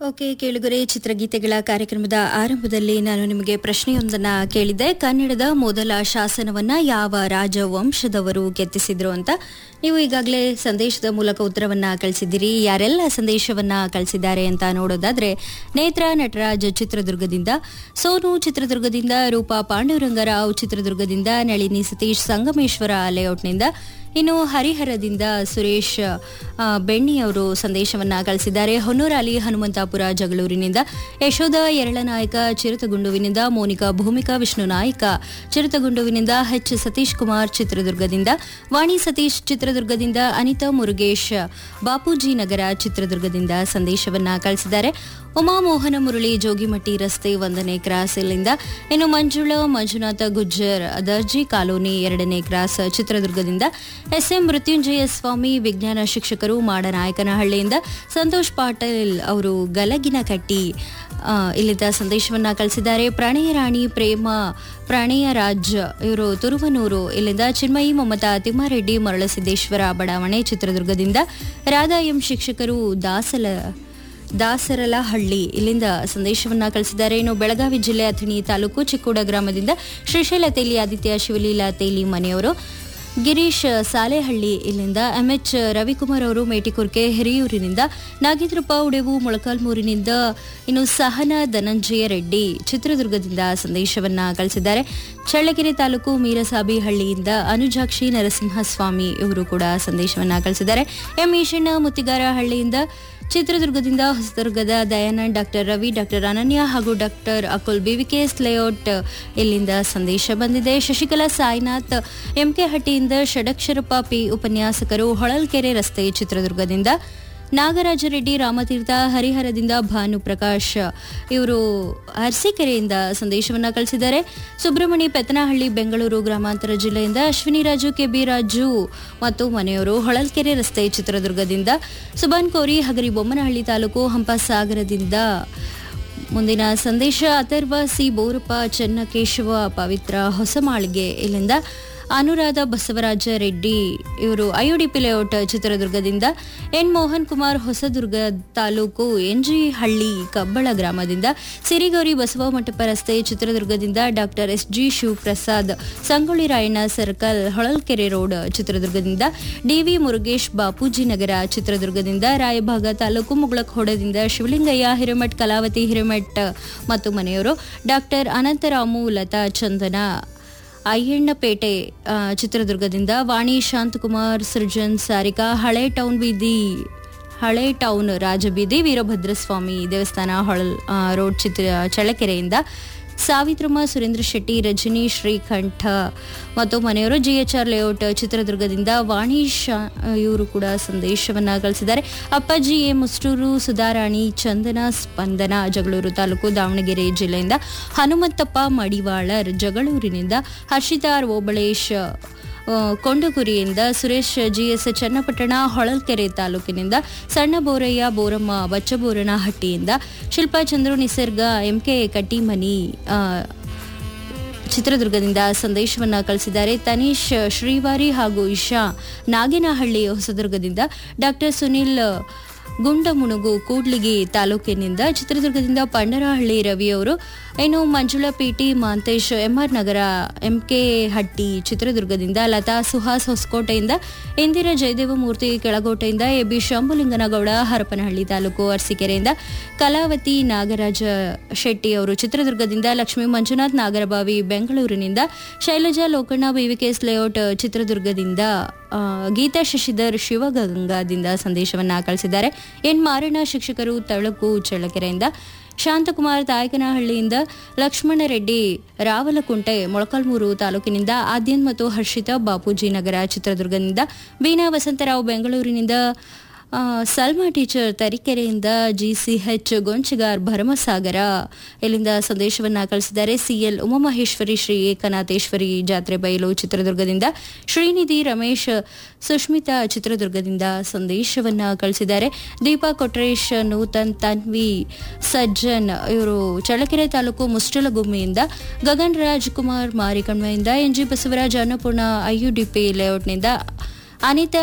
okay ಕೇಳುಗರೆ ಚಿತ್ರಗೀತೆಗಳ ಕಾರ್ಯಕ್ರಮದ ಆರಂಭದಲ್ಲಿ ನಾನು ನಿಮಗೆ ಪ್ರಶ್ನೆಯೊಂದನ್ನ ಕೇಳಿದ್ದೆ ಕನ್ನಡದ ಮೊದಲ ಶಾಸನವನ್ನ ಯಾವ ರಾಜವಂಶದವರು ಕೆತ್ತಿಸಿದ್ರು ಅಂತ ನೀವು ಈಗಾಗಲೇ ಸಂದೇಶದ ಮೂಲಕ ಉತ್ತರವನ್ನ ಕಳಿಸಿದ್ದೀರಿ ಯಾರೆಲ್ಲ ಸಂದೇಶವನ್ನ ಕಳಿಸಿದ್ದಾರೆ ಅಂತ ನೋಡೋದಾದ್ರೆ ನೇತ್ರ ನಟರಾಜ್ ಚಿತ್ರದುರ್ಗದಿಂದ ಸೋನು ಚಿತ್ರದುರ್ಗದಿಂದ ರೂಪಾ ಪಾಂಡುರಂಗರಾವ್ ಚಿತ್ರದುರ್ಗದಿಂದ ನಳಿನಿ ಸತೀಶ್ ಸಂಗಮೇಶ್ವರ ಲೇಔಟ್ನಿಂದ ಇನ್ನು ಹರಿಹರದಿಂದ ಸುರೇಶ್ ಆ, ಬೆಣ್ಣಿ ಅವರು ಸಂದೇಶವನ್ನ ಕಳಿಸಿದ್ದಾರೆ ಹೊನ್ನೂರಾಲಿ ಹನುಮಂತಾಪುರ ಜಗಳೂರಿನಿಂದ ಯಶೋಧ ಎರಳನಾಯಕ ಚಿರತಗುಂಡುವಿನಿಂದ ಮೋನಿಕಾ ಭೂಮಿಕಾ ವಿಷ್ಣು ನಾಯ್ಕ ಚಿರತಗುಂಡುವಿನಿಂದ ಎಚ್ ಸತೀಶ್ ಕುಮಾರ್ ಚಿತ್ರದುರ್ಗದಿಂದ ವಾಣಿ ಸತೀಶ್ ಚಿತ್ರದುರ್ಗದಿಂದ ಅನಿತಾ ಮುರುಗೇಶ್ ಬಾಪೂಜಿ ನಗರ ಚಿತ್ರದುರ್ಗದಿಂದ ಸಂದೇಶವನ್ನ ಕಳಿಸಿದ್ದಾರೆ ಉಮಾ ಮೋಹನ ಮುರಳಿ ಜೋಗಿಮಟ್ಟಿ ರಸ್ತೆ ಒಂದನೇ ಕ್ರಾಸ್ ಇಲ್ಲಿಂದ ಇನ್ನು ಮಂಜುಳಾ ಮಂಜುನಾಥ ಗುಜ್ಜರ್ ದರ್ಜಿ ಕಾಲೋನಿ ಎರಡನೇ ಕ್ರಾಸ್ ಚಿತ್ರದುರ್ಗದಿಂದ ಎಸ್ಎಂ ಮೃತ್ಯುಂಜಯ ಸ್ವಾಮಿ ವಿಜ್ಞಾನ ಶಿಕ್ಷಕರು ಮಾಡನಾಯಕನಹಳ್ಳಿಯಿಂದ ಸಂತೋಷ್ ಪಾಟೀಲ್ ಅವರು ಗಲಗಿನ ಕಟ್ಟಿ ಆ, ಇಲ್ಲಿದ್ದ ಸಂದೇಶವನ್ನ ಕಳಿಸಿದ್ದಾರೆ ಪ್ರಣಯ ರಾಣಿ ಪ್ರೇಮ ಪ್ರಣಯ ರಾಜ್ ಇವರು ತುರುವನೂರು ಇಲ್ಲಿಂದ ಚಿನ್ಮಯಿ ಮಮತಾ ತಿಮ್ಮಾರೆಡ್ಡಿ ಮರಳಸಿದ್ದೇಶ್ವರ ಬಡಾವಣೆ ಚಿತ್ರದುರ್ಗದಿಂದ ರಾಧಾ ಎಂ ಶಿಕ್ಷಕರು ದಾಸಲ ದಾಸರಲಹಳ್ಳಿ ಇಲ್ಲಿಂದ ಸಂದೇಶವನ್ನ ಕಳಿಸಿದ್ದಾರೆ ಇನ್ನು ಬೆಳಗಾವಿ ಜಿಲ್ಲೆ ಅಥಣಿ ತಾಲೂಕು ಚಿಕ್ಕೋಡ ಗ್ರಾಮದಿಂದ ಶ್ರೀಶೈಲ ತೇಲಿ ಆದಿತ್ಯ ಶಿವಲೀಲಾ ತೇಲಿ ಮನೆಯವರು ಗಿರೀಶ್ ಸಾಲೆಹಳ್ಳಿ ಇಲ್ಲಿಂದ ಎಂಎಚ್ ರವಿಕುಮಾರ್ ಅವರು ಮೇಟಿಕುರ್ಕೆ ಹಿರಿಯೂರಿನಿಂದ ನಾಗೇಂದ್ರಪ್ಪ ಉಡೆವು ಮೊಳಕಾಲ್ಮೂರಿನಿಂದ ಇನ್ನು ಸಹನಾ ಧನಂಜಯ ರೆಡ್ಡಿ ಚಿತ್ರದುರ್ಗದಿಂದ ಸಂದೇಶವನ್ನ ಕಳಿಸಿದ್ದಾರೆ ಚಳ್ಳಕೆರೆ ತಾಲೂಕು ಮೀರಸಾಬಿಹಳ್ಳಿಯಿಂದ ಅನುಜಾಕ್ಷಿ ನರಸಿಂಹಸ್ವಾಮಿ ಇವರು ಕೂಡ ಸಂದೇಶವನ್ನ ಕಳಿಸಿದ್ದಾರೆ ಎಂ ಈಶಣ್ಣ ಮುತ್ತಿಗಾರ ಹಳ್ಳಿಯಿಂದ ಚಿತ್ರದುರ್ಗದಿಂದ ಹೊಸದುರ್ಗದ ದಯಾನಂದ್ ಡಾಕ್ಟರ್ ರವಿ ಡಾಕ್ಟರ್ ಅನನ್ಯ ಹಾಗೂ ಡಾಕ್ಟರ್ ಅಕುಲ್ ಬಿವಿಕೆಎಸ್ ಲೇಔಟ್ ಇಲ್ಲಿಂದ ಸಂದೇಶ ಬಂದಿದೆ ಶಶಿಕಲಾ ಸಾಯಿನಾಥ್ ಎಂಕೆಹಟ್ಟಿಯಿಂದ ಷಡಕ್ಷರಪ್ಪ ಪಿ ಉಪನ್ಯಾಸಕರು ಹೊಳಲ್ಕೆರೆ ರಸ್ತೆ ಚಿತ್ರದುರ್ಗದಿಂದ ನಾಗರಾಜರೆಡ್ಡಿ ರಾಮತೀರ್ಥ ಹರಿಹರದಿಂದ ಭಾನುಪ್ರಕಾಶ್ ಇವರು ಅರಸೀಕೆರೆಯಿಂದ ಸಂದೇಶವನ್ನ ಕಳಿಸಿದ್ದಾರೆ ಸುಬ್ರಹ್ಮಣಿ ಪೆತ್ತನಹಳ್ಳಿ ಬೆಂಗಳೂರು ಗ್ರಾಮಾಂತರ ಜಿಲ್ಲೆಯಿಂದ ಅಶ್ವಿನಿ ರಾಜು ಕೆಬಿ ರಾಜು ಮತ್ತು ಮನೆಯವರು ಹೊಳಲ್ಕೆರೆ ರಸ್ತೆ ಚಿತ್ರದುರ್ಗದಿಂದ ಸುಬಾನ್ ಕೋರಿ ಹಗರಿ ಬೊಮ್ಮನಹಳ್ಳಿ ತಾಲೂಕು ಹಂಪಸಾಗರದಿಂದ ಮುಂದಿನ ಸಂದೇಶ ಅಥರ್ವ ಸಿ ಬೋರಪ್ಪ ಚನ್ನಕೇಶವ ಪವಿತ್ರ ಹೊಸಮಾಳಿಗೆ ಇಲ್ಲಿಂದ ಅನುರಾಧ ಬಸವರಾಜ ರೆಡ್ಡಿ ಇವರು ಐಯುಡಿಪಿ ಲೇಔಟ್ ಚಿತ್ರದುರ್ಗದಿಂದ ಎನ್ ಮೋಹನ್ ಕುಮಾರ್ ಹೊಸದುರ್ಗ ತಾಲೂಕು ಎನ್ಜಿ ಹಳ್ಳಿ ಕಬ್ಬಳ ಗ್ರಾಮದಿಂದ ಸಿರಿಗೌರಿ ಬಸವ ಮಂಟಪ ರಸ್ತೆ ಚಿತ್ರದುರ್ಗದಿಂದ doctor S G Shivaprasad Sangolli Rayanna circle Holalkere road ಚಿತ್ರದುರ್ಗದಿಂದ ಡಿವಿ ಮುರುಗೇಶ್ ಬಾಪೂಜಿ ನಗರ ಚಿತ್ರದುರ್ಗದಿಂದ ರಾಯಭಾಗ ತಾಲೂಕು ಮುಗಳಖೋಡದಿಂದ ಶಿವಲಿಂಗಯ್ಯ ಹಿರೇಮಠ್ ಕಲಾವತಿ ಹಿರೇಮಠ್ ಮತ್ತು ಮನೆಯವರು ಡಾಕ್ಟರ್ ಅನಂತರಾಮು ಲತಾ ಚಂದನ ಅಯ್ಯಣ್ಣಪೇಟೆ ಆ, ಚಿತ್ರದುರ್ಗದಿಂದ ವಾಣಿ ಶಾಂತಕುಮಾರ್ ಸೃಜನ್ ಸಾರಿಕಾ ಹಳೆ ಟೌನ್ ಬೀದಿ ಹಳೆ ಟೌನ್ ರಾಜಬೀದಿ ವೀರಭದ್ರಸ್ವಾಮಿ ದೇವಸ್ಥಾನ ಹೊಳಲ್ ಆ, ರೋಡ್ ಚಿತ್ರ ಚಳ್ಳಕೆರೆಯಿಂದ ಸಾವಿತ್ರಮ್ಮ ಸುರೇಂದ್ರ ಶೆಟ್ಟಿ ರಜನಿ ಶ್ರೀಕಂಠ ಮತ್ತು ಮನೆಯವರು ಜಿಎಚ್ಆರ್ ಲೇಔಟ್ ಚಿತ್ರದುರ್ಗದಿಂದ ವಾಣಿ ಶಾ ಇವರು ಕೂಡ ಸಂದೇಶವನ್ನ ಕಳಿಸಿದ್ದಾರೆ ಅಪ್ಪಾಜಿ ಎ ಮುಸ್ಟೂರು ಸುಧಾರಾಣಿ ಚಂದನ ಸ್ಪಂದನ ಜಗಳೂರು ತಾಲೂಕು ದಾವಣಗೆರೆ ಜಿಲ್ಲೆಯಿಂದ ಹನುಮಂತಪ್ಪ ಮಡಿವಾಳರ್ ಜಗಳೂರಿನಿಂದ ಹರ್ಷಿತಾರ್ ಓಬಳೇಶ್ ಆ, ಕೊಂಡಗುರಿಯಿಂದ ಸುರೇಶ್ ಜಿಎಸ್ ಚನ್ನಪಟ್ಟಣ ಹೊಳಲ್ಕೆರೆ ತಾಲೂಕಿನಿಂದ ಸಣ್ಣ ಬೋರಯ್ಯ ಬೋರಮ್ಮ ಬಚ್ಚಬೋರನಹಟ್ಟಿಯಿಂದ ಶಿಲ್ಪಾ ಚಂದ್ರು ನಿಸರ್ಗ ಎಂಕೆ ಕಟ್ಟಿಮನಿ ಆ, ಚಿತ್ರದುರ್ಗದಿಂದ ಸಂದೇಶವನ್ನ ಕಳಿಸಿದ್ದಾರೆ ತನೀಶ್ ಶ್ರೀವಾರಿ ಹಾಗೂ ಇಶಾ ನಾಗೇನಹಳ್ಳಿ ಹೊಸದುರ್ಗದಿಂದ ಡಾಕ್ಟರ್ ಸುನಿಲ್ ಗುಂಡಮುಣುಗು ಕೂಡ್ಲಿಗಿ ತಾಲೂಕಿನಿಂದ ಚಿತ್ರದುರ್ಗದಿಂದ ಪಂಡರಹಳ್ಳಿ ರವಿ ಅವರು ಇನ್ನು Manjula P T Manthesh M R Nagar M K Hatti ಚಿತ್ರದುರ್ಗದಿಂದ ಲತಾ ಸುಹಾಸ್ ಹೊಸಕೋಟೆಯಿಂದ ಇಂದಿರಾ ಜಯದೇವಮೂರ್ತಿ ಕೆಳಗೋಟೆಯಿಂದ ಎಬಿ ಶಂಭುಲಿಂಗನಗೌಡ ಹರಪನಹಳ್ಳಿ ತಾಲೂಕು ಅರಸೀಕೆರೆಯಿಂದ ಕಲಾವತಿ ನಾಗರಾಜ ಶೆಟ್ಟಿ ಅವರು ಚಿತ್ರದುರ್ಗದಿಂದ ಲಕ್ಷ್ಮೀ ಮಂಜುನಾಥ್ ನಾಗರಬಾವಿ ಬೆಂಗಳೂರಿನಿಂದ ಶೈಲಜಾ ಲೋಕಣ್ಣ ಬಿವಿಕೆಎಸ್ ಲೇಔಟ್ ಚಿತ್ರದುರ್ಗದಿಂದ ಆ, ಗೀತಾ ಶಶಿಧರ್ ಶಿವಗಂಗಾದಿಂದ ಸಂದೇಶವನ್ನ ಕಳಿಸಿದ್ದಾರೆ ಎನ್ ಮಾರಣ್ಣ ಶಿಕ್ಷಕರು ತಳಕು ಚಳ್ಳಕೆರೆಯಿಂದ ಶಾಂತಕುಮಾರ್ ತಾಯಕನಹಳ್ಳಿಯಿಂದ ಲಕ್ಷ್ಮಣ ರೆಡ್ಡಿ ರಾವಲಕುಂಟೆ ಮೊಳಕಾಲ್ಮೂರು ತಾಲೂಕಿನಿಂದ ಆದ್ಯನ್ ಮತ್ತು ಹರ್ಷಿತಾ ಬಾಪೂಜಿ ನಗರ ಚಿತ್ರದುರ್ಗದಿಂದ ಬೀನಾ ವಸಂತರಾವ್ ಬೆಂಗಳೂರಿನಿಂದ ಆ, ಸಲ್ಮಾ ಟೀಚರ್ ತರೀಕೆರೆಯಿಂದ ಜಿಸಿಎಚ್ ಗೊಂಚಿಗಾರ್ ಭರಮಸಾಗರ ಇಲ್ಲಿಂದ ಸಂದೇಶವನ್ನ ಕಳಿಸಿದ್ದಾರೆ ಸಿಎಲ್ ಉಮಾಮಹೇಶ್ವರಿ ಶ್ರೀ ಏಕನಾಥೇಶ್ವರಿ ಜಾತ್ರೆ ಬಯಲು ಚಿತ್ರದುರ್ಗದಿಂದ ಶ್ರೀನಿಧಿ ರಮೇಶ್ ಸುಷ್ಮಿತಾ ಚಿತ್ರದುರ್ಗದಿಂದ ಸಂದೇಶವನ್ನ ಕಳಿಸಿದ್ದಾರೆ ದೀಪಾ ಕೊಟ್ರೇಶ್ ನೂತನ್ ತನ್ವಿ ಸಜ್ಜನ್ ಇವರು ಚಳ್ಳಕೆರೆ ತಾಲೂಕು ಮುಷ್ಟಲಗುಮ್ಮಿಯಿಂದ ಗಗನ್ ರಾಜ್ಕುಮಾರ್ ಮಾರಿಕಣ್ಮೆಯಿಂದ ಎನ್ಜಿ ಬಸವರಾಜ್ ಅನ್ನಪೂರ್ಣ ಐಯುಡಿಪಿ ಲೇಔಟ್ನಿಂದ ಅನಿತಾ